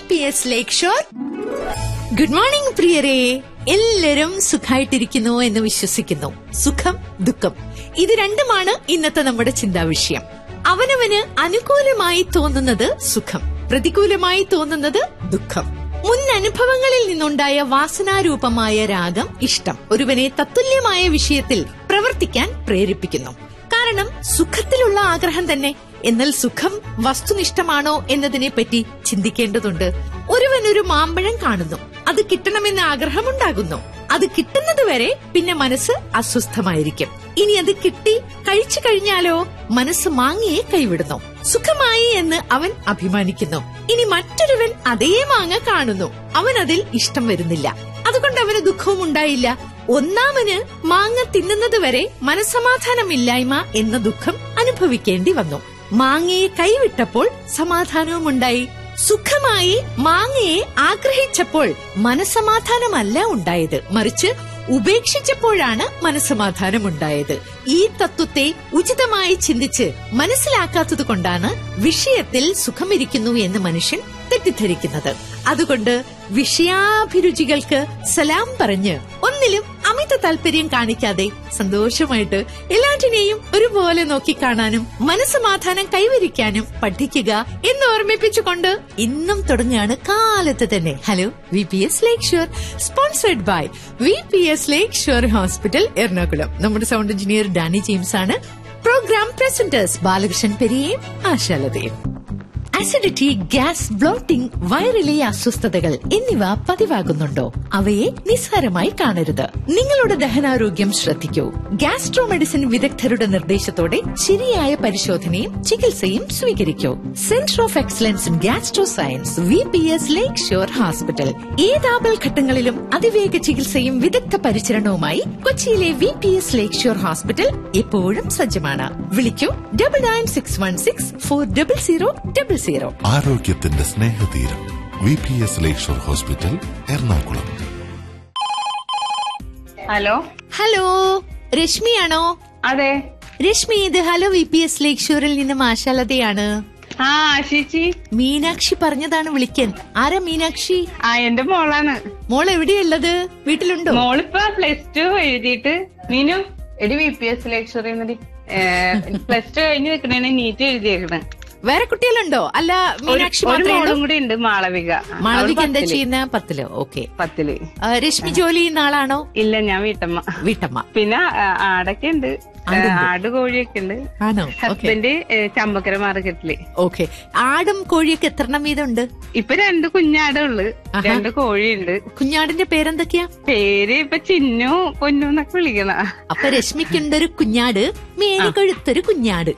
P S Lakeshore good morning പ്രിയരെ എല്ലാരും സുഖമായിട്ടിരിക്കുന്നു എന്ന് വിശ്വസിക്കുന്നു സുഖം ദുഃഖം ഇത് രണ്ടുമാണ് ഇന്നത്തെ നമ്മുടെ ചിന്താ വിഷയം അവനവന് അനുകൂലമായി തോന്നുന്നത് സുഖം പ്രതികൂലമായി തോന്നുന്നത് ദുഃഖം മുൻ അനുഭവങ്ങളിൽ നിന്നുണ്ടായ വാസനാരൂപമായ രാഗം ഇഷ്ടം ഒരുവനെ തത്തുല്യമായ വിഷയത്തിൽ പ്രവർത്തിക്കാൻ പ്രേരിപ്പിക്കുന്നു കാരണം സുഖത്തിലുള്ള ആഗ്രഹം തന്നെ എന്നാൽ സുഖം വസ്തുനിഷ്ഠമാണോ എന്നതിനെ പറ്റി ചിന്തിക്കേണ്ടതുണ്ട് ഒരുവൻ ഒരു മാമ്പഴം കാണുന്നു അത് കിട്ടണമെന്ന് ആഗ്രഹമുണ്ടാകുന്നു അത് കിട്ടുന്നത് വരെ പിന്നെ മനസ്സ് അസ്വസ്ഥമായിരിക്കും ഇനി അത് കിട്ടി കഴിച്ചു കഴിഞ്ഞാലോ മനസ്സ് മാങ്ങയെ കൈവിടുന്നു സുഖമായി എന്ന് അവൻ അഭിമാനിക്കുന്നു ഇനി മറ്റൊരുവൻ അതേ മാങ്ങ കാണുന്നു അവൻ അതിൽ ഇഷ്ടം വരുന്നില്ല അതുകൊണ്ട് അവന് ദുഃഖവും ഉണ്ടായില്ല ഒന്നാമന് മാങ്ങ തിന്നുന്നത് വരെ മനസമാധാനമില്ലായ്മ എന്ന ദുഃഖം അനുഭവിക്കേണ്ടി വന്നു മാങ്ങയെ കൈവിട്ടപ്പോൾ സമാധാനവും ഉണ്ടായി സുഖമായി മാങ്ങയെ ആഗ്രഹിച്ചപ്പോൾ മനസമാധാനമല്ല ഉണ്ടായത് മറിച്ച് ഉപേക്ഷിച്ചപ്പോഴാണ് മനസമാധാനമുണ്ടായത് ഈ തത്വത്തെ ഉചിതമായി ചിന്തിച്ച് മനസ്സിലാക്കാത്തത് കൊണ്ടാണ് വിഷയത്തിൽ സുഖമിരിക്കുന്നു എന്ന് മനുഷ്യൻ തെറ്റിദ്ധരിക്കുന്നത് അതുകൊണ്ട് വിഷയാഭിരുചികൾക്ക് സലാം പറഞ്ഞ് ഒന്നിലും അമിത താല്പര്യം കാണിക്കാതെ സന്തോഷമായിട്ട് എല്ലാറ്റിനെയും ഒരുപോലെ നോക്കിക്കാണാനും മനസ്സമാധാനം കൈവരിക്കാനും പഠിക്കുക എന്ന് ഓർമ്മിപ്പിച്ചുകൊണ്ട് ഇന്നും തുടങ്ങുകയാണ് കാലത്ത് തന്നെ hello V P S Lakeshore sponsored by V P S Lakeshore hospital Ernakulam നമ്മുടെ സൗണ്ട് എഞ്ചിനീയർ ഡാനി ജെയിംസ് ആണ് പ്രോഗ്രാം പ്രസന്റേഴ്സ് ബാലകൃഷ്ണൻ പെരിയയും ആശാലതയും അസിഡിറ്റി ഗ്യാസ് ബ്ലോട്ടിംഗ് വയറിലെ അസ്വസ്ഥതകൾ എന്നിവ പതിവാകുന്നുണ്ടോ അവയെ നിസ്സാരമായി കാണരുത് നിങ്ങളുടെ ദഹനാരോഗ്യം ശ്രദ്ധിക്കൂ ഗ്യാസ്ട്രോ മെഡിസിൻ വിദഗ്ധരുടെ നിർദ്ദേശത്തോടെ ശരിയായ പരിശോധനയും ചികിത്സയും സ്വീകരിക്കൂ centre of excellence in gastro science V P S Lakeshore hospital ഏത് ആപൽഘട്ടങ്ങളിലും അതിവേഗ ചികിത്സയും വിദഗ്ധ പരിചരണവുമായി കൊച്ചിയിലെ V P S Lakeshore hospital എപ്പോഴും സജ്ജമാണ് വിളിക്കൂ double nine six one six four double zero double zero ആരോഗ്യത്തിന്റെ സ്നേഹതീരം V P S Lakeshore hospital Ernakulam hello hello രശ്മിയാണോ അതെ രശ്മി ഇത് ഹലോ വി പി എസ് ലേക്ക് ഷോറിൽ നിന്നും ആശാലതയാണ് ആ ആശിച്ചി മീനാക്ഷി പറഞ്ഞതാണ് വിളിക്കാൻ ആരാ മീനാക്ഷി ആ എന്റെ മോളാണ് മോൾ എവിടെയുള്ളത് വീട്ടിലുണ്ടോ മോളിപ്പോ പ്ലസ് ടു എഴുതിയിട്ട് മീനു എടി V P S Lakeshore plus two കഴിഞ്ഞ് നിക്കണേന് നീറ്റ് എഴുതിയേക്കണ് വേറെ കുട്ടികളുണ്ടോ അല്ല ഒരു മീനാക്ഷി ഒരു മാത്രമേ മോളും ഉള്ളൂ കൂടി ഉണ്ട് മാളവിക മാളവിക അവള് എന്താ പത്തില്. ചെയ്യുന്ന പത്തിലോ ഓക്കെ പത്തില് രശ്മി ജോലി ചെയ്യുന്ന ആളാണോ ഇല്ല ഞാൻ വീട്ടമ്മ വീട്ടമ്മ പിന്നെ ആ, ആടൊക്കെ ഉണ്ട് ആ, ആട് കോഴിയൊക്കെ ഉണ്ട് ആണോ ഓക്കെ ഹസ്ബൻഡ് ഏ, ചമ്പക്കര മാർക്കറ്റില് ഓക്കെ ആടും കോഴിയൊക്കെ എത്രണ്ണം വീതം ഉണ്ട് ഇപ്പൊ രണ്ട് കുഞ്ഞാടേ ഉള്ളു ആഹാ. രണ്ട് കോഴിയുണ്ട് കുഞ്ഞാടിന്റെ പേരെന്തൊക്കെയാ പേര് ഇപ്പൊ ചിന്നു പൊന്നു എന്നൊക്കെ വിളിക്കണ അപ്പൊ രശ്മിക്കുണ്ടൊരു കുഞ്ഞാട് മേനി കൊഴുത്തൊരു കുഞ്ഞാട്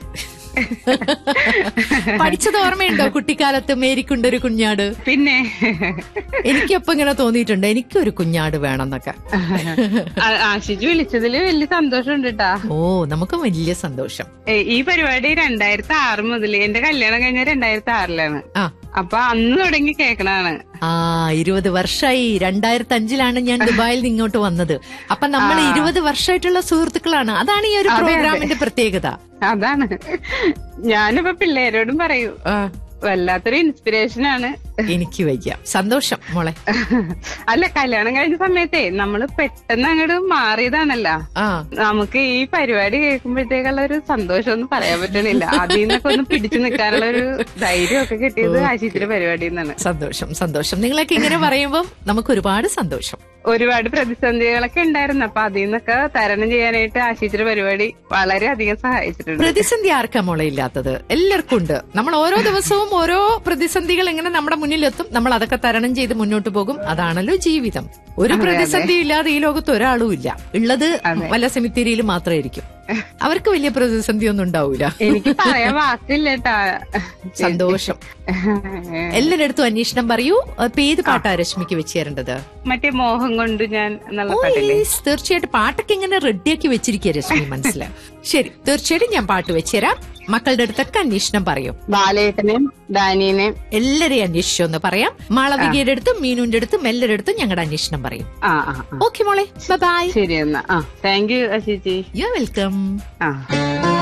പഠിച്ചത് ഓർമ്മയുണ്ടോ കുട്ടിക്കാലത്ത് മേരിക്കുണ്ടൊരു കുഞ്ഞാട് പിന്നെ എനിക്കപ്പൊ ഇങ്ങനെ തോന്നിയിട്ടുണ്ട് എനിക്കൊരു കുഞ്ഞാട് വേണമെന്നൊക്കെ ആ- ആശിച്ച് വിളിച്ചതില് വലിയ സന്തോഷമുണ്ട് കേട്ടാ ഓ നമുക്ക് വലിയ സന്തോഷം ഏ, ഈ പരിപാടി രണ്ടായിരത്തി ആറ് മുതൽ എന്റെ കല്യാണം കഴിഞ്ഞ രണ്ടായിരത്തി ആറിലാണ് ആ അപ്പൊ അന്ന് തുടങ്ങി കേക്കണാണ് ആ ഇരുപത് വർഷമായി രണ്ടായിരത്തി അഞ്ചിലാണ് ഞാൻ ദുബായിൽ നിന്ന് ഇങ്ങോട്ട് വന്നത് അപ്പൊ നമ്മൾ ഇരുപത് വർഷമായിട്ടുള്ള സുഹൃത്തുക്കളാണ് അതാണ് ഈ ഒരു അതെ, അതെ. പ്രോഗ്രാമിന്റെ പ്രത്യേകത അതാണ് ഞാനിപ്പോ പിള്ളേരോടും പറയൂ ആ, വല്ലാത്തൊരു ഇൻസ്പിറേഷൻ ആണ് എനിക്ക് വയ്യ സന്തോഷം മോളെ അല്ല കല്യാണം കഴിഞ്ഞ സമയത്തേ നമ്മള് പെട്ടെന്ന് അങ്ങോട്ട് മാറിയതാണല്ലോ ആ നമുക്ക് ഈ പരിപാടി കേൾക്കുമ്പോഴത്തേക്കുള്ള ഒരു സന്തോഷമൊന്നും പറയാൻ പറ്റണില്ല അതിൽ നിന്നൊക്കെ ഒന്ന് പിടിച്ചു നിൽക്കാനുള്ള ഒരു ധൈര്യമൊക്കെ കിട്ടിയത് ആശിച്ചിന്റെ പരിപാടിയിൽ നിന്നാണ് സന്തോഷം സന്തോഷം നിങ്ങളൊക്കെ ഇങ്ങനെ പറയുമ്പോൾ നമുക്ക് ഒരുപാട് സന്തോഷം ഒരുപാട് പ്രതിസന്ധികളൊക്കെ ഉണ്ടായിരുന്നു അപ്പൊ അതിൽ നിന്നൊക്കെ തരണം ചെയ്യാനായിട്ട് ആശിച്ചിന്റെ പരിപാടി വളരെയധികം സഹായിച്ചിട്ടുണ്ട് പ്രതിസന്ധി ആർക്കാ മോളെ ഇല്ലാത്തത് എല്ലാവർക്കും ഉണ്ട് നമ്മൾ ഓരോ ദിവസവും ഓരോ പ്രതിസന്ധികൾ ഇങ്ങനെ നമ്മുടെ മുന്നിലെത്തും നമ്മൾ അതൊക്കെ തരണം ചെയ്ത് മുന്നോട്ട് പോകും അതാണല്ലോ ജീവിതം ഒരു പ്രതിസന്ധി ഇല്ലാതെ ഈ ലോകത്ത് ഒരാളും ഇല്ല ഉള്ളത് വല്ല സെമിത്തേരിയിൽ മാത്രമായിരിക്കും അവർക്ക് വലിയ പ്രതിസന്ധി ഒന്നും ഉണ്ടാവൂല എനിക്ക് പറയാൻ വാക്കില്ലേട്ടാ സന്തോഷം എല്ലാരടുത്തും അന്വേഷണം പറയൂ ഇപ്പൊ ഏത് പാട്ടാ രശ്മിക്ക് വെച്ച് തരേണ്ടത് മറ്റേ മോഹം കൊണ്ട് ഞാൻ എന്നുള്ള ഓ, പാട്ടില്ലേ yes, തീർച്ചയായിട്ടും പാട്ടൊക്കെ ഇങ്ങനെ റെഡിയാക്കി വെച്ചിരിക്കുക രശ്മി മനസ്സിലായി ശരി തീർച്ചയായിട്ടും ഞാൻ പാട്ട് വെച്ചുതരാം മക്കളുടെ അടുത്തൊക്കെ അന്വേഷണം പറയൂ ബാലേട്ടനെയും ഡാനിനെയും എല്ലാരെയും അന്വേഷിച്ചു എന്ന് പറയാം മാളവികയുടെ അടുത്തും മീനുവിന്റെ അടുത്തും എല്ലാവരുടെ അടുത്തും ഞങ്ങളുടെ അന്വേഷണം പറയും ആ ആ ആ. ഓക്കെ മോളെ ബൈ ശരി എന്നാ ആ താങ്ക് യു അശിച്ചി യു വെൽക്കം ആ